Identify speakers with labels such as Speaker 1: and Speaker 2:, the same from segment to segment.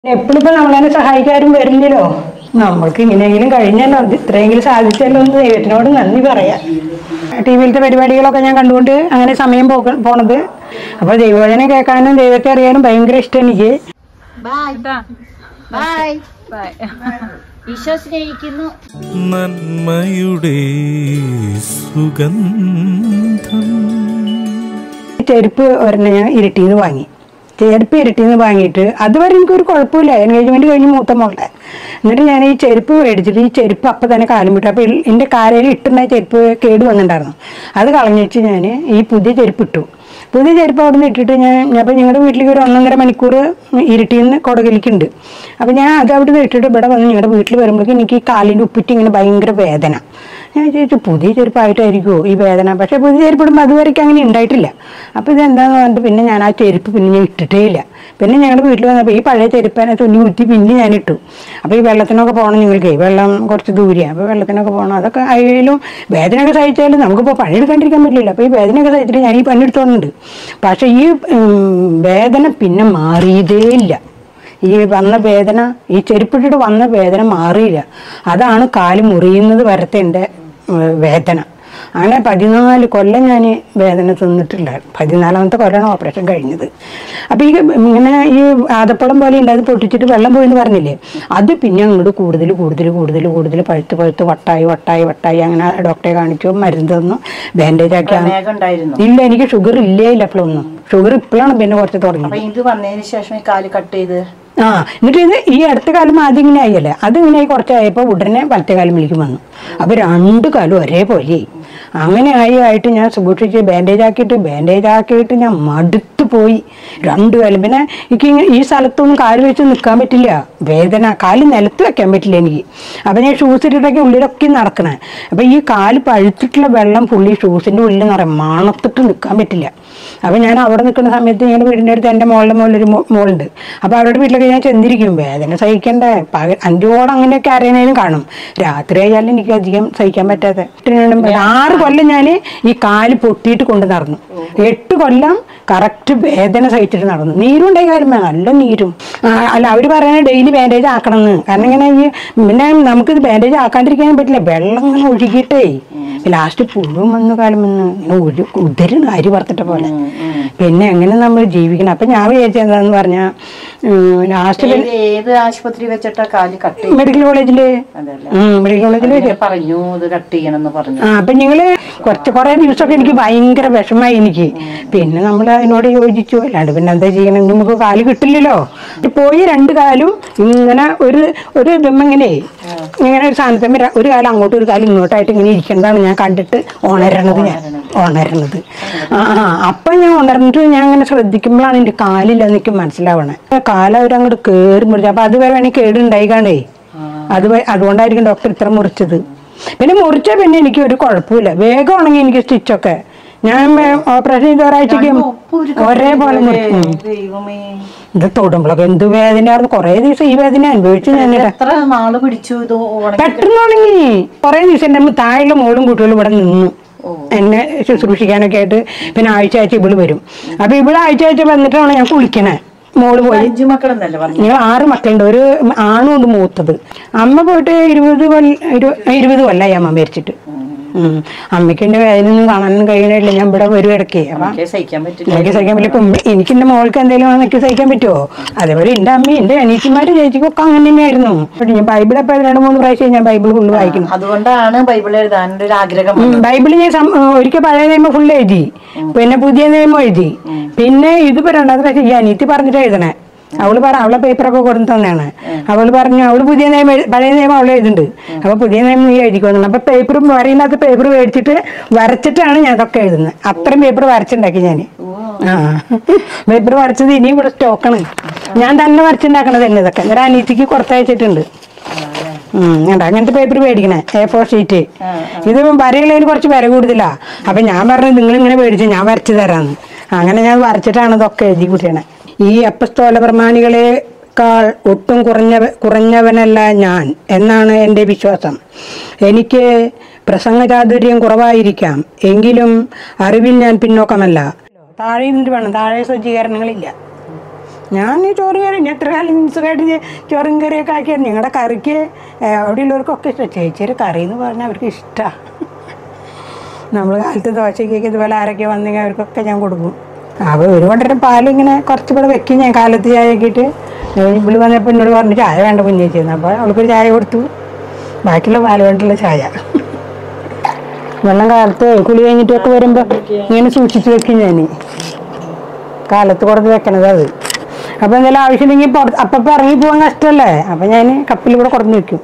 Speaker 1: എപ്പോഴും ഇപ്പൊ നമ്മളെ സഹായിക്കാരും വരില്ലല്ലോ നമ്മൾക്ക് ഇങ്ങനെയെങ്കിലും കഴിഞ്ഞല്ലോ ഇത് ഇത്രയെങ്കിലും സാധിച്ചല്ലോ എന്ന് ദൈവത്തിനോട് നന്ദി പറയാം ടി വിയിലത്തെ പരിപാടികളൊക്കെ ഞാൻ കണ്ടുകൊണ്ട് അങ്ങനെ സമയം പോക പോണത് അപ്പോൾ ദൈവവചനം കേൾക്കാനും ദൈവത്തെ അറിയാനും ഭയങ്കര ഇഷ്ടം എനിക്ക്
Speaker 2: ബായ് ബായ് ഈശോ സ്നേഹിക്കുന്നു
Speaker 3: നന്മയുടെ സുഗന്ധം
Speaker 1: ചെരുപ്പ് ഒരെണ്ണം ഞാൻ ഇരട്ടിന്ന് വാങ്ങി ചെരുപ്പ് ഇരട്ടിന്ന് വാങ്ങിയിട്ട് അതുവരെ എനിക്കൊരു കുഴപ്പമില്ല എൻഗേജ്മെന്റ് കഴിഞ്ഞ് മൂത്ത മോളുടെ എന്നിട്ട് ഞാൻ ഈ ചെരുപ്പ് മേടിച്ചിട്ട് ഈ ചെരുപ്പ് അപ്പം തന്നെ കാലം വിട്ടു അപ്പോൾ എൻ്റെ കാലയിൽ ഇട്ടുന്ന ചെരുപ്പ് കേട് വന്നിട്ടുണ്ടായിരുന്നു അത് കളഞ്ഞിട്ട് ഞാൻ ഈ പുതിയ ചെരുപ്പ് ഇട്ടു പുതിയ ചെരുപ്പ് അവിടെ നിന്ന് ഇട്ടിട്ട് ഞാൻ അപ്പോൾ ഞങ്ങളുടെ വീട്ടിലേക്ക് ഒരു ഒന്നൊന്നര മണിക്കൂർ ഇരുട്ടിന്ന് കൊടകലിക്കുണ്ട് അപ്പോൾ ഞാൻ അത് അവിടെ നിന്ന് ഇട്ടിട്ട് ഇവിടെ വന്ന് ഞങ്ങളുടെ വീട്ടിൽ വരുമ്പോഴേക്കും എനിക്ക് ഈ കാലിൻ്റെ ഉപ്പിട്ട് ഇങ്ങനെ ഭയങ്കര വേദന ഞാൻ ചോദിച്ചു പുതിയ ചെരുപ്പായിട്ടായിരിക്കുമോ ഈ വേദന പക്ഷേ പുതിയ ചെരുപ്പ് ഇടുമ്പോൾ അതുവരെയ്ക്ക് അങ്ങനെ ഉണ്ടായിട്ടില്ല അപ്പോൾ ഇതെന്താന്ന് പറഞ്ഞിട്ട് പിന്നെ ഞാൻ ആ ചെരുപ്പ് പിന്നെ ഞാൻ ഇട്ടിട്ടേ ഇല്ല പിന്നെ ഞങ്ങളുടെ വീട്ടിൽ വന്നപ്പോൾ ഈ പഴയ ചെരുപ്പനെ തുന്നി കുത്തി പിന്നെ ഞാൻ ഇട്ടു അപ്പോൾ ഈ വെള്ളത്തിനൊക്കെ പോകണം നിങ്ങൾക്ക് വെള്ളം കുറച്ച് ദൂരെയാണ് അപ്പോൾ വെള്ളത്തിനൊക്കെ പോകണം അതൊക്കെ ആയാലും വേദനയൊക്കെ സഹിച്ചാലും നമുക്കിപ്പോൾ പണിയെടുക്കാണ്ടിരിക്കാൻ പറ്റില്ല അപ്പോൾ ഈ വേദനയൊക്കെ സഹിച്ചിട്ട് ഞാൻ ഈ പണിയെടുത്തോണ്ട് പക്ഷേ ഈ ഉം, വേദന പിന്നെ മാറിയതേ ഇല്ല ഈ വന്ന വേദന ഈ ചെരുപ്പിട്ടിട്ട് വന്ന വേദന മാറിയില്ല അതാണ് കാല് മുറിയുന്നത് വരത്തെ എൻ്റെ ഏഹ്, വേദന അങ്ങനെ പതിനാല് കൊല്ലം ഞാൻ വേദന തിന്നിട്ടില്ല പതിനാലാമത്തെ കൊല്ലമാണ് ഓപ്പറേഷൻ കഴിഞ്ഞത് അപ്പോൾ ഈ ഇങ്ങനെ ഈ ആദപ്പളം പോലെ ഉണ്ട് അത് പൊട്ടിച്ചിട്ട് വെള്ളം പോയി എന്ന് പറഞ്ഞില്ലേ അത് പിന്നെ അങ്ങോട്ട് കൂടുതൽ കൂടുതൽ കൂടുതൽ കൂടുതൽ പഴുത്ത് പഴുത്ത് വട്ടായി വട്ടായി വട്ടായി അങ്ങനെ ഡോക്ടറെ കാണിച്ചു മരുന്ന് തന്നു ബാൻഡേജ് ആക്കി
Speaker 4: പ്രമേഹം ഉണ്ടായിരുന്നു
Speaker 1: ഇല്ല എനിക്ക് ഷുഗർ ഇല്ലേ ഇല്ല അപ്പോഴൊന്നും ഷുഗർ ഇപ്പോഴാണ് പിന്നെ കുറച്ച് തുടങ്ങിയത്
Speaker 4: അപ്പൊ ഇത് വന്നതിന് ശേഷം ഈ കാല് കട്ട് ചെയ്ത്
Speaker 1: ആ എന്നിട്ട് ഇത് ഈ അടുത്ത കാലം ആദ്യം ഇങ്ങനെ ആയില്ലേ അത് ഇങ്ങനെ ആയി കുറച്ചായപ്പോൾ ഉടനെ വലത്തെ കാലം വിളിക്കും വന്നു അപ്പോൾ രണ്ട് കാലം ഒരേപോലെയായി അങ്ങനെ ആയി ആയിട്ട് ഞാൻ സൂക്ഷിച്ച് ബാൻഡേജ് ആക്കിയിട്ട് ബാൻഡേജ് ആക്കിയിട്ട് ഞാൻ മടുത്തു പോയി രണ്ട് കാലം പിന്നെ എനിക്ക് ഇങ്ങനെ ഈ സ്ഥലത്തൊന്നും കാല് വെച്ച് നിൽക്കാൻ പറ്റില്ല വേദന കാല് നിലത്ത് വെക്കാൻ പറ്റില്ല എനിക്ക് അപ്പം ഞാൻ ഷൂസ് ഇട്ടിട്ടൊക്കെ ഉള്ളിലൊക്കെ നടക്കണേ അപ്പം ഈ കാല് പഴുത്തിട്ടുള്ള വെള്ളം പുള്ളി ഷൂസിൻ്റെ ഉള്ളിൽ നിറയും മണത്തിട്ട് നിൽക്കാൻ പറ്റില്ല അപ്പം ഞാൻ അവിടെ നിൽക്കുന്ന സമയത്ത് ഞങ്ങളുടെ വീടിൻ്റെ അടുത്ത് എൻ്റെ മോളുടെ മോളിലൊരു മോ- മോളുണ്ട് അപ്പോൾ അവരുടെ വീട്ടിലൊക്കെ ഞാൻ ചെന്നിരിക്കും വേദന സഹിക്കണ്ടേ പക അഞ്ചോളം അങ്ങനെയൊക്കെ അറിയണേലും കാണും രാത്രി ആയാലും എനിക്ക് അധികം സഹിക്കാൻ പറ്റാതെ എട്ട് ആറ് കൊല്ലം ഞാൻ ഈ കാല് പൊട്ടിയിട്ട് കൊണ്ട് നടന്നു എട്ട് കൊല്ലം കറക്റ്റ് വേദന സഹിച്ചിട്ട് നടന്നു നീരും ഉണ്ടായി കാര്യം നല്ല നീരും ആ, അല്ല അവർ പറയുന്നത് ഡെയിലി ബാൻഡേജ് ആക്കണമെന്ന് കാരണം ഇങ്ങനെ ഈ പിന്നെ നമുക്കിത് ബാൻഡേജ് ആക്കാണ്ടിരിക്കാനും പറ്റില്ല വെള്ളം ഇങ്ങനെ ഒഴുകിയിട്ടേ ലാസ്റ്റ് പുഴുവും വന്നു കാലം വന്ന് ഇങ്ങനെ ഒഴു ഉദരുന്നു അരി വറുത്തിട്ട പോലെ പിന്നെ എങ്ങനെ നമ്മൾ ജീവിക്കണം അപ്പം ഞാൻ വിചാരിച്ചത് എന്താന്ന് പറഞ്ഞാൽ ലാസ്റ്റ്
Speaker 4: ഏത് ഏത് ആശുപത്രി വെച്ചിട്ടാ കാല് കട്ട് ചെയ്ത്
Speaker 1: മെഡിക്കൽ കോളേജിൽ
Speaker 4: അതല്ലേ
Speaker 1: മെഡിക്കൽ കോളേജിൽ
Speaker 4: ഇങ്ങനെ പറഞ്ഞു ഇത് കട്ട് ചെയ്യണം എന്ന് പറഞ്ഞു
Speaker 1: ആ അപ്പൊ നിങ്ങള് കുറച്ച് കുറെ ദിവസമൊക്കെ എനിക്ക് ഭയങ്കര വിഷമായി എനിക്ക് പിന്നെ നമ്മൾ അതിനോട് യോജിച്ചു അല്ലാണ്ട് പിന്നെ എന്താ ചെയ്യണം നമുക്ക് കാല് കിട്ടില്ലല്ലോ പോയി രണ്ട് കാലും ഇങ്ങനെ ഒരു ഒരു ഇങ്ങനെ ഇങ്ങനെ ഒരു സാധനത്തിന് ര- ഒരു കാലം അങ്ങോട്ടും ഒരു കാലം ഇങ്ങോട്ടായിട്ട് ഇങ്ങനെ ഇരിക്കുന്നതാണ് ഞാൻ കണ്ടിട്ട് ഉണരണത് ഞാൻ ഉണരണത് ആ ആ അപ്പം ഞാൻ ഉണർന്നിട്ട് ഞാൻ അങ്ങനെ ശ്രദ്ധിക്കുമ്പോഴാണ് എൻ്റെ കാലില്ല എനിക്ക് മനസ്സിലാവണേ കാലം അവരങ്ങോട്ട് കയറി മുറിച്ചു അപ്പൊ അതുവരെ വേണമെങ്കിൽ കേടുണ്ടായിക്കാണേ അത് വ- അതുകൊണ്ടായിരിക്കും ഡോക്ടർ ഇത്ര മുറിച്ചത് പിന്നെ മുറിച്ച പിന്നെ എനിക്ക് ഒരു കുഴപ്പമില്ല വേഗം ഉണങ്ങി എനിക്ക് സ്റ്റിച്ചൊക്കെ ഞാൻ ഓപ്പറേഷൻ ചെയ്ത ഒരാഴ്ചക്ക് ഒരേപോലെ മുറിച്ചു ഉം.
Speaker 4: ദൈവമേ
Speaker 1: ഇത് തൊടുമ്പോഴൊക്കെ എന്ത് വേദനയായിരുന്നു കുറേ ദിവസം ഈ വേദന അനുഭവിച്ചു ഞാൻ
Speaker 4: എത്ര നാള് പിടിച്ചു ഇത് ഉണങ്ങി
Speaker 1: പെട്ടെന്ന് ഉണങ്ങി കുറേ ദിവസം എൻ്റെ താഴെ മോളും കുട്ടികളും ഇവിടെ നിന്നു എന്നെ ശുശ്രൂഷിക്കാനൊക്കെ ആയിട്ട് പിന്നെ ആഴ്ച ആഴ്ച ഇവള് വരും അപ്പൊ ഇവിടെ ആഴ്ച ആഴ്ച വന്നിട്ടാണ് ഞാൻ കുളിക്കണേ മോള് പോയി
Speaker 4: അഞ്ചു മക്കളെന്നല്ലേ പറഞ്ഞു
Speaker 1: ഞങ്ങൾ ആറ് മക്കളുണ്ട് ഒരു ആണും ഉണ്ട് മൂത്തത് അമ്മ പോയിട്ട് ഇരുപത് കൊല്ല ഇരു- ഇരുപത് കൊല്ലായി അമ്മ മരിച്ചിട്ട് ഉം. അമ്മയ്ക്ക് എന്റെ വേദനയൊന്നും കാണാനൊന്നും കഴിയണില്ല ഞാൻ ഇവിടെ വരും ഇടയ്ക്ക് അപ്പൊ
Speaker 4: എനിക്ക് സഹിക്കാൻ പറ്റില്ല
Speaker 1: എനിക്ക് സഹിക്കാൻ പറ്റില്ല ഇപ്പം എനിക്ക് എന്റെ മോൾക്ക് എന്തെങ്കിലും എനിക്ക് സഹിക്കാൻ പറ്റുമോ അതേപോലെ എന്റെ അമ്മ എന്റെ അനീച്ചിമാര് ചേച്ചിക്കൊക്കെ അങ്ങനെ തന്നെയായിരുന്നു പക്ഷെ ഞാൻ ബൈബിൾ എപ്പോഴും രണ്ട് മൂന്ന് പ്രാവശ്യം ഞാൻ ബൈബിൾ ഫുള്ള് വായിക്കുന്നു
Speaker 4: അതുകൊണ്ടാണ് ബൈബിൾ എഴുതാൻ ഒരു ആഗ്രഹം
Speaker 1: ഉം, ബൈബിള് ഞാൻ സം- ഒരിക്കൽ പഴയ നിയമം ഫുള്ള് എഴുതി പിന്നെ പുതിയ നിയമം എഴുതി പിന്നെ ഇതിപ്പോ രണ്ടാമത്തെ പ്രാവശ്യം ഈ അനീത്തി പറഞ്ഞിട്ട് എഴുതണേ അവള് പറ അവളെ പേപ്പറൊക്കെ കൊടുത്തു തന്നെയാണ് അവള് പറഞ്ഞു അവള് പുതിയ നിയമം എഴു- പഴയ നിയമം അവള് എഴുതുന്നുണ്ട് അപ്പൊ പുതിയ നിയമം നീ എഴുതിക്കൊന്നു അപ്പൊ പേപ്പറും വരയില്ലാത്ത പേപ്പർ മേടിച്ചിട്ട് വരച്ചിട്ടാണ് ഞാൻ അതൊക്കെ എഴുതുന്നത് അത്രയും പേപ്പർ വരച്ചുണ്ടാക്കി ഞാൻ ആ പേപ്പർ വരച്ചത് ഇനിയും ഇവിടെ സ്റ്റോക്കാണ് ഞാൻ തന്നെ വരച്ചുണ്ടാക്കണത് തന്നെ ഇതൊക്കെ ഒരു അനീത്തിക്ക് കൊടുത്തയച്ചിട്ടുണ്ട് ഉം, കണ്ടോ അങ്ങനത്തെ പേപ്പർ മേടിക്കണേ എ ഫോർ ഷീറ്റ് ഇത് വരയുള്ളതിന് കുറച്ച് വില കൂടുതലാ അപ്പൊ ഞാൻ പറഞ്ഞു നിങ്ങൾ ഇങ്ങനെ മേടിച്ചു ഞാൻ വരച്ചു തരാന്ന് അങ്ങനെ ഞാൻ വരച്ചിട്ടാണ് ഇതൊക്കെ എഴുതി കൂട്ടിയണേ ഈ അപ്പസ്തോല പ്രമാണികളെക്കാൾ ഒട്ടും കുറഞ്ഞ കുറഞ്ഞവനല്ല ഞാൻ എന്നാണ് എൻ്റെ വിശ്വാസം എനിക്ക് പ്രസംഗചാതുര്യം കുറവായിരിക്കാം എങ്കിലും അറിവിൽ ഞാൻ പിന്നോക്കമല്ല താഴെ നിന്നിട്ട് വേണം താഴെ സജ്ജീകരണങ്ങളില്ല ഞാൻ ഈ ചോറ് കറി ഞാൻ എത്ര കാലം സുഖമായിട്ട് ഞാൻ ചോറും കറിയൊക്കെ ആക്കിയാണ് ഞങ്ങളുടെ കറിക്ക് ഏഹ്, അവിടെയുള്ളവർക്കൊക്കെ ഇഷ്ടം ചേച്ചിയുടെ കറി എന്ന് പറഞ്ഞാൽ അവർക്ക് ഇഷ്ടമാണ് നമ്മൾ കാലത്ത് ദോശയ്ക്കൊക്കെ ഇതുപോലെ ആരൊക്കെ വന്നെങ്കിൽ അവർക്കൊക്കെ ഞാൻ കൊടുക്കും അപ്പോൾ ഒരു കൊണ്ടരം പാലിങ്ങനെ കുറച്ച് കൂടെ വെക്കും ഞാൻ കാലത്ത് ചായയൊക്കെ ഇട്ട് ഇവിടെ വന്നപ്പോൾ എന്നോട് പറഞ്ഞു ചായ വേണ്ട കുഞ്ഞേച്ചിന്ന് അപ്പോൾ അവൾക്കൊരു ചായ കൊടുത്തു ബാക്കിയുള്ള പാല് വേണ്ടുള്ള ചായ വെള്ളം കാലത്ത് കുളി കഴിഞ്ഞിട്ടൊക്കെ വരുമ്പോൾ ഇങ്ങനെ സൂക്ഷിച്ച് വെക്കും ഞാൻ കാലത്ത് കൊടുത്ത് വെക്കണത് അത് അപ്പോൾ എന്തെങ്കിലും ആവശ്യമുണ്ടെങ്കിൽ പുറത്ത് അപ്പം ഇറങ്ങി പോകാൻ കഷ്ടമല്ലേ അപ്പം ഞാൻ കപ്പിൽ കൂടെ കൊടുന്ന് വെക്കും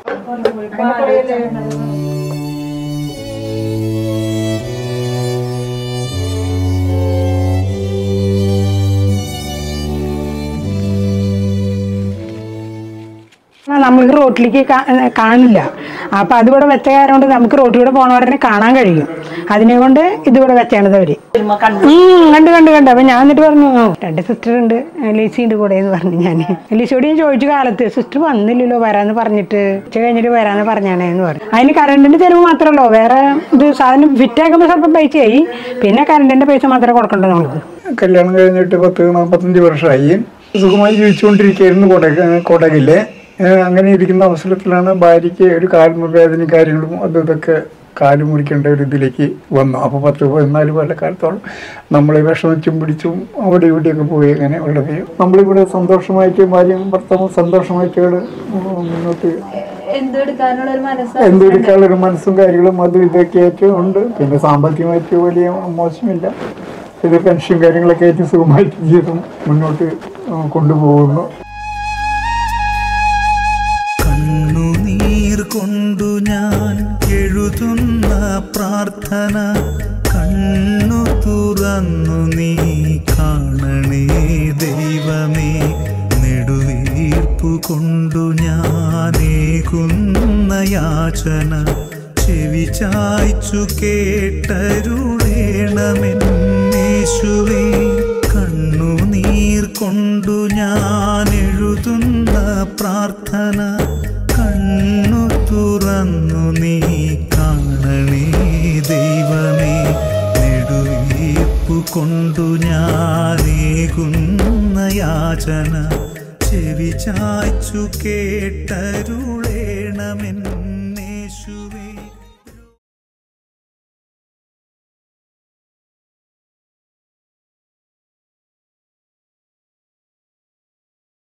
Speaker 1: നമുക്ക് റോട്ടിലേക്ക് കാ- കാണില്ല അപ്പം അതിവിടെ വെച്ച കാരണം കൊണ്ട് നമുക്ക് റോട്ടിലൂടെ പോണവരെ കാണാൻ കഴിയും അതിനെ കൊണ്ട് ഇതിവിടെ വെച്ചാണത് അവര് ഉം, കണ്ടു കണ്ടു കണ്ടു അപ്പം ഞാൻ എന്നിട്ട് പറഞ്ഞു "ആ, രണ്ട് സിസ്റ്റർ ഉണ്ട് ലിസി ഉണ്ട് കൂടെ എന്ന് പറഞ്ഞു ഞാൻ ലിസിയോട് ഞാൻ ചോദിച്ചു കാലത്ത് സിസ്റ്റർ വന്നില്ലല്ലോ വരാന്ന് പറഞ്ഞിട്ട് ഉച്ച കഴിഞ്ഞിട്ട് വരാന്ന് പറഞ്ഞാണേ എന്ന് പറഞ്ഞു അതിന് കറണ്ടിന്റെ ചെലവ് മാത്രമല്ലോ വേറെ ഇത് സാധനം ഫിറ്റ് ആക്കുമ്പോൾ സ്വല്പം പൈസയായി പിന്നെ കറണ്ടിന്റെ പൈസ മാത്രമേ കൊടുക്കണ്ടോ നമുക്ക്
Speaker 5: കല്യാണം കഴിഞ്ഞിട്ട് പത്ത് നാൽപ്പത്തഞ്ച് വർഷമായി സുഖമായി ജീവിച്ചുകൊണ്ടിരിക്കുകയായിരുന്നു കോട്ടയ കോട്ടയക്കില്ലേ ഏഹ് അങ്ങനെ ഇരിക്കുന്ന അവസരത്തിലാണ് ഭാര്യയ്ക്ക് ഒരു കാൽമുവേദനയും കാര്യങ്ങളും അതും ഇതൊക്കെ കാല് മുറിക്കേണ്ട ഒരു ഇതിലേക്ക് വന്നു അപ്പോൾ പത്ത് പതിനാല് കൊല്ലക്കാലത്തോളം നമ്മൾ വിഷമിച്ചും പിടിച്ചും അവിടെ ഇവിടെയൊക്കെ പോയി അങ്ങനെ ഉള്ളത് നമ്മളിവിടെ സന്തോഷമായിട്ട് ഭാര്യയും ഭർത്താവും സന്തോഷമായിട്ട് ഇവിടെ മുന്നോട്ട് എന്തെടുക്കാനുള്ള ഒരു മനസ്സും കാര്യങ്ങളും അതും ഇതൊക്കെ ആയിട്ട് ഉണ്ട് പിന്നെ സാമ്പത്തികമായിട്ട് വലിയ മോശമില്ല ഇത് പെൻഷൻ കാര്യങ്ങളൊക്കെ ആയിട്ട് സുഖമായിട്ട് ജീവിതം മുന്നോട്ട് ആ, കൊണ്ടുപോകുന്നു
Speaker 3: കണ്ണുനീർ കൊണ്ടു ഞാൻ എഴുതുന്ന പ്രാർത്ഥന കണ്ണു തുറന്നു നീ കാണണേ ദൈവമേ നെടുവീർപ്പു കൊണ്ടു ഞാനേകുന്ന യാചന ചെവി ചായ്ച്ചു കേട്ടരുളേണമെന്നേശുവേ കണ്ണുനീർ കൊണ്ടു ഞാൻ എഴുതുന്ന പ്രാർത്ഥന കണ്ണു തുറന്നു നീ കാണണേ ദൈവമേ നെടുവീർപ്പു കൊണ്ടു ഞാനേകുന്ന യാചന ചെവി ചായ്ച്ചു കേട്ടരുളേണമെൻ